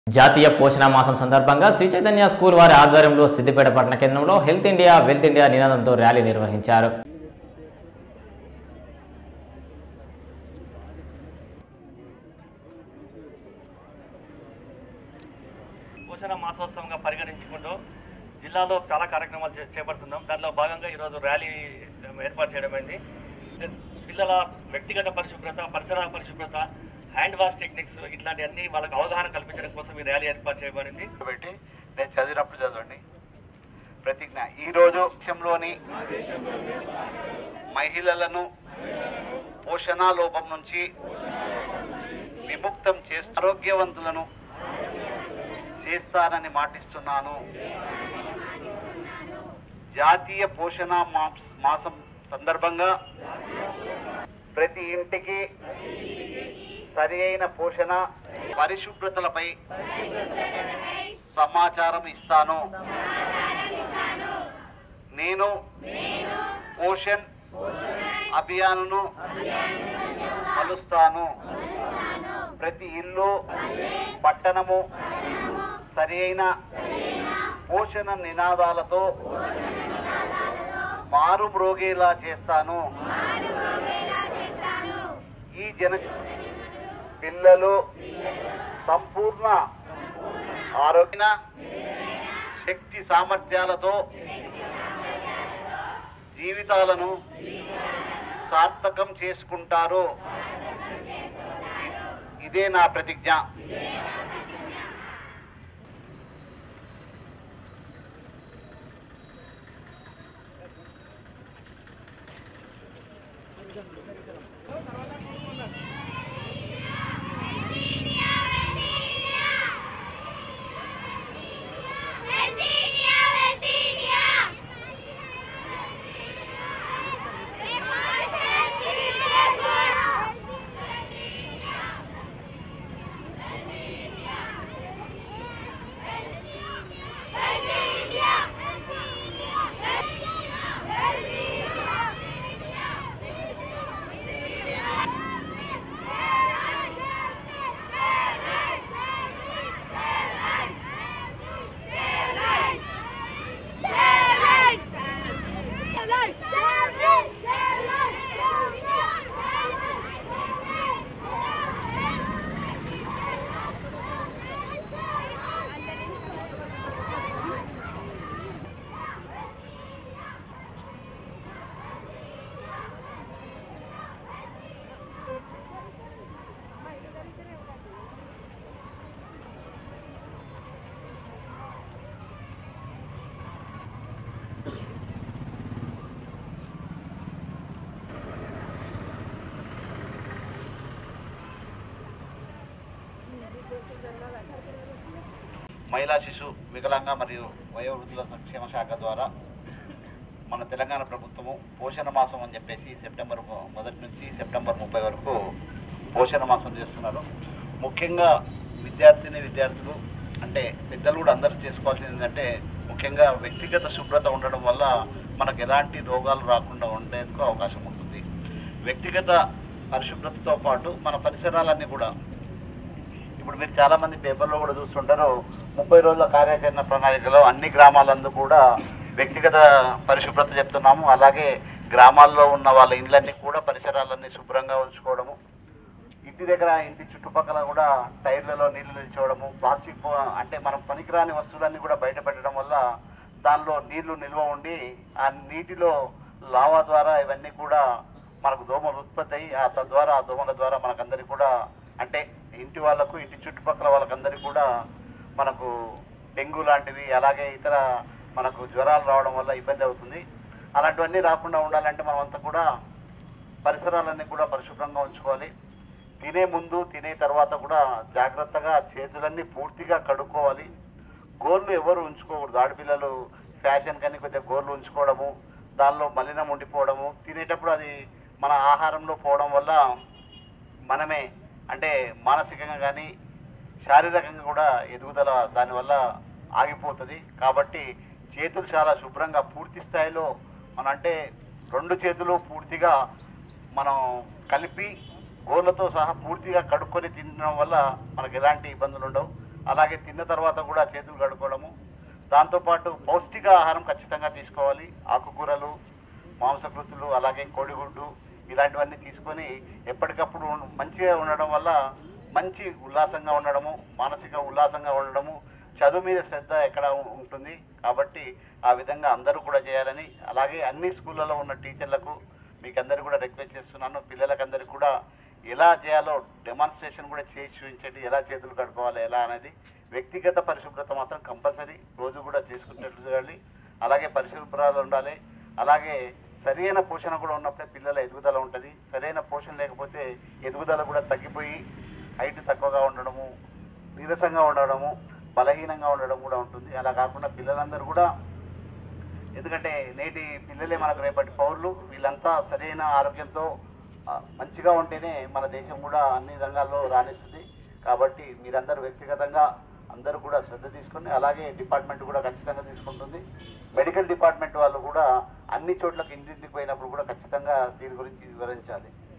జాతీయ పోషణ మాసం సందర్భంగా శ్రీ చైతన్య స్కూల్ వారి ఆధ్వర్యంలో సిద్దిపేట పట్టణ కేంద్రంలో హెల్త్ ఇండియా వెల్త్ ఇండియా నినాదంతో ర్యాలీ నిర్వహించారు పోషణ మాసోత్సవంగా పరిగణించుకుంటూ జిల్లాలో చాలా కార్యక్రమాలు చే- చేపడుతున్నాం దానిలో భాగంగా ఈరోజు ర్యాలీ ఏర్పాటు చేయడం అయింది ప్లస్ పిల్లల వ్యక్తిగత పరిశుభ్రత పరిసర పరిశుభ్రత హ్యాండ్ వాష్ టెక్నిక్స్ ఇట్లాంటివన్నీ వాళ్ళకి అవగాహన కల్పించడం కోసం ఈ ర్యాలీ ఏర్పాటు చేయబడింది పెట్టి నేను చదివినప్పుడు చదవండి ప్రతిజ్ఞ ఈరోజు దేశంలోని మహిళలను పోషణ లోపం నుంచి విముక్తం చేస్తూ ఆరోగ్యవంతులను చేస్తానని మాటిస్తున్నాను జాతీయ పోషణ మాస్- మాసం సందర్భంగా ప్రతి ఇంటికి సరి అయిన పోషణ పరిశుభ్రతలపై సమాచారం ఇస్తాను నేను పోషన్ అభియాన్ను మలుస్తాను ప్రతి ఇల్లు పట్టణము సరి అయిన పోషణ నినాదాలతో మారు మ్రోగేలా చేస్తాను ఈ జన పిల్లలు సంపూర్ణ ఆరోగ్య శక్తి సామర్థ్యాలతో జీవితాలను సార్థకం చేసుకుంటారు ఇ- ఇదే నా ప్రతిజ్ఞ మహిళా శిశు వికలాంగ మరియు వయోవృద్ధుల సంక్షేమ శాఖ ద్వారా మన తెలంగాణ ప్రభుత్వము పోషణ మాసం అని చెప్పేసి సెప్టెంబర్ మొ- మొదటి నుంచి సెప్టెంబర్ ముప్పై వరకు పోషణ మాసం చేస్తున్నారు ముఖ్యంగా విద్యార్థిని విద్యార్థులు అంటే పెద్దలు కూడా అందరూ చేసుకోవాల్సింది ఏంటంటే ముఖ్యంగా వ్యక్తిగత శుభ్రత ఉండడం వల్ల మనకు ఎలాంటి రోగాలు రాకుండా ఉండేందుకు అవకాశం ఉంటుంది వ్యక్తిగత పరిశుభ్రతతో పాటు మన పరిసరాలన్నీ కూడా ఇప్పుడు మీరు చాలా మంది పేపర్లో కూడా చూస్తుంటారు ముప్పై రోజుల కార్యాచరణ ప్రణాళికలో అన్ని గ్రామాలందు కూడా వ్యక్తిగత పరిశుభ్రత చెప్తున్నాము అలాగే గ్రామాల్లో ఉన్న వాళ్ళ ఇండ్లన్నీ కూడా పరిసరాలన్నీ శుభ్రంగా ఉంచుకోవడము ఇంటి దగ్గర ఇంటి చుట్టుపక్కల కూడా టైర్లలో నీళ్లు నిల్చోవడము ప్లాస్టిక్ పో- అంటే మనం పనికిరాని వస్తువులన్నీ కూడా బయటపెట్టడం వల్ల దానిలో నీళ్లు నిల్వ ఉండి ఆ నీటిలో లావా ద్వారా ఇవన్నీ కూడా మనకు దోమలు ఉత్పత్తి అయ్యి ఆ తద్వారా ఆ దోమల ద్వారా మనకందరికి కూడా అంటే ఇంటి వాళ్ళకు ఇంటి చుట్టుపక్కల వాళ్ళకందరికి కూడా మనకు డెంగ్యూ లాంటివి అలాగే ఇతర మనకు జ్వరాలు రావడం వల్ల ఇబ్బంది అవుతుంది అలాంటివన్నీ రాకుండా ఉండాలంటే మనం అంతా కూడా పరిసరాలన్నీ కూడా పరిశుభ్రంగా ఉంచుకోవాలి తినే ముందు తినే తర్వాత కూడా జాగ్రత్తగా చేతులన్నీ పూర్తిగా కడుక్కోవాలి గోర్లు ఎవరు ఉంచుకోకూడదు ఆడపిల్లలు ఫ్యాషన్ కానీ కొద్దిగా గోర్లు ఉంచుకోవడము దానిలో మలినం ఉండిపోవడము తినేటప్పుడు అది మన ఆహారంలో పోవడం వల్ల మనమే అంటే మానసికంగా కానీ శారీరకంగా కూడా ఎదుగుదల దానివల్ల ఆగిపోతుంది కాబట్టి చేతులు చాలా శుభ్రంగా పూర్తి స్థాయిలో మన అంటే రెండు చేతులు పూర్తిగా మనం కలిపి గోర్లతో సహా పూర్తిగా కడుక్కొని తినడం వల్ల మనకు ఎలాంటి ఇబ్బందులు ఉండవు అలాగే తిన్న తర్వాత కూడా చేతులు కడుక్కోవడము దాంతోపాటు పౌష్టిక ఆహారం ఖచ్చితంగా తీసుకోవాలి ఆకుకూరలు మాంసకృతులు అలాగే కోడిగుడ్డు ఇలాంటివన్నీ తీసుకొని ఎప్పటికప్పుడు ఉన్- మంచిగా ఉండడం వల్ల మంచి ఉల్లాసంగా ఉండడము మానసిక ఉల్లాసంగా ఉండడము చదువు మీద శ్రద్ధ ఎక్కడ ఉ- ఉంటుంది కాబట్టి ఆ విధంగా అందరూ కూడా చేయాలని అలాగే అన్ని స్కూళ్ళలో ఉన్న టీచర్లకు మీకు అందరు కూడా రిక్వెస్ట్ చేస్తున్నాను పిల్లలకందరికీ కూడా ఎలా చేయాలో డెమాన్స్ట్రేషన్ కూడా చేసి చూపించండి ఎలా చేతులు కడుక్కోవాలి ఎలా అనేది వ్యక్తిగత పరిశుభ్రత మాత్రం కంపల్సరీ రోజు కూడా చేసుకున్నట్లు చేయాలి అలాగే పరిశుభ్రాలు ఉండాలి అలాగే సరైన పోషణ కూడా ఉన్నప్పుడే పిల్లల ఎదుగుదల ఉంటుంది సరైన పోషణ లేకపోతే ఎదుగుదల కూడా తగ్గిపోయి హైట్ తక్కువగా ఉండడము నీరసంగా ఉండడము బలహీనంగా ఉండడం కూడా ఉంటుంది అలా కాకుండా పిల్లలందరూ కూడా ఎందుకంటే నేటి పిల్లలే మనకు రేపటి పౌరులు వీళ్ళంతా సరైన ఆరోగ్యంతో ఆ, మంచిగా ఉంటేనే మన దేశం కూడా అన్ని రంగాల్లో రాణిస్తుంది కాబట్టి మీరందరూ వ్యక్తిగతంగా అందరూ కూడా శ్రద్ధ తీసుకొని అలాగే డిపార్ట్మెంట్ కూడా ఖచ్చితంగా తీసుకుంటుంది మెడికల్ డిపార్ట్మెంట్ వాళ్ళు కూడా అన్ని చోట్లకి ఇంటింటికి పోయినప్పుడు కూడా ఖచ్చితంగా దీని గురించి వివరించాలి